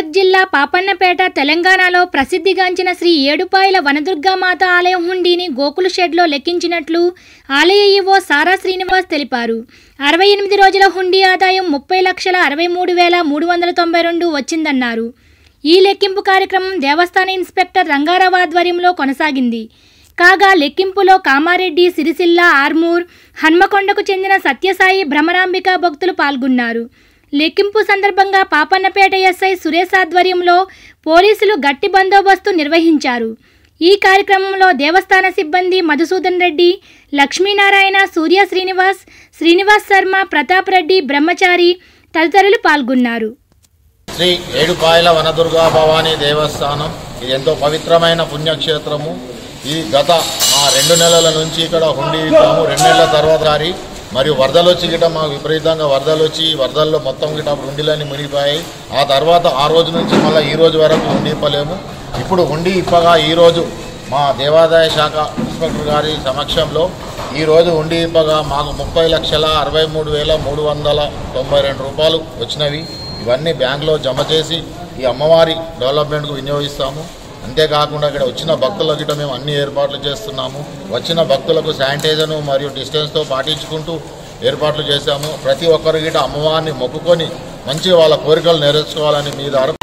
మెదక్ జిల్లా పాపన్నపేట తెలంగాణలో ప్రసిద్ధిగాంచిన శ్రీ ఏడుపాయల వనదుర్గామాత ఆలయం హుండీని గోకుల షెడ్లో లెక్కించినట్లు ఆలయ ఈవో సారా శ్రీనివాస్ తెలిపారు అరవై ఎనిమిది రోజుల హుండీ ఆదాయం ముప్పై లక్షల అరవై మూడు వేల మూడు వందల తొంభై రెండు వచ్చిందన్నారు ఈ లెక్కింపు కార్యక్రమం దేవస్థాన ఇన్స్పెక్టర్ రంగారావు ఆధ్వర్యంలో కొనసాగింది కాగా లెక్కింపులో కామారెడ్డి సిరిసిల్ల ఆర్మూర్ హన్మకొండకు చెందిన సత్యసాయి భ్రమరాంబిక భక్తులు పాల్గొన్నారు లెక్కింపు సందర్భంగా పాపన్నపేట ఎస్ఐ సురేష్ ఆధ్వర్యంలో పోలీసులు గట్టి బందోబస్తు నిర్వహించారు ఈ కార్యక్రమంలో దేవస్థాన సిబ్బంది మధుసూదన్ రెడ్డి లక్ష్మీనారాయణ సూర్య శ్రీనివాస్ శ్రీనివాస్ శర్మ ప్రతాప్ రెడ్డి బ్రహ్మచారి తదితరులు పాల్గొన్నారు శ్రీ ఏడుపాయల వనదుర్గా భవానీ దేవస్థానం ఇది ఎంతో పవిత్రమైన పుణ్యక్షేత్రము ఈ గత ఆ రెండు నెలల నుంచి ఇక్కడ హుండీ విప్పాము రెండు నెలల తర్వాత రారి మరియు వరదలు వచ్చి గిట మాకు విపరీతంగా వరదలు వచ్చి వరదల్లో మొత్తం గిట హుండీలన్నీ మునిగిపోయాయి ఆ తర్వాత ఆ రోజు నుంచి మళ్ళీ ఈ రోజు వరకు హుండీ ఇప్పలేము ఇప్పుడు హుండీ ఇప్పగా ఈ రోజు మా దేవాదాయ శాఖ ఇన్స్పెక్టర్ గారి సమక్షంలో ఈ రోజు హుండీ ఇప్పగా మాకు ముప్పై లక్షల అరవై మూడు వేల మూడు వందల తొంభై రెండు రూపాయలు వచ్చినవి ఇవన్నీ బ్యాంకులో జమ చేసి ఈ అమ్మవారి డెవలప్మెంట్కు వినియోగిస్తాము అంతేకాకుండా ఇక్కడ వచ్చిన భక్తుల గిట్ట మేము అన్ని ఏర్పాట్లు చేస్తున్నాము వచ్చిన భక్తులకు శానిటైజర్ను మరియు డిస్టెన్స్తో పాటించుకుంటూ ఏర్పాట్లు చేశాము ప్రతి ఒక్కరి గిట్ట అమ్మవారిని మొక్కుకొని మంచి వాళ్ళ కోరికలు నెరవేర్చుకోవాలని మీ ద్వారా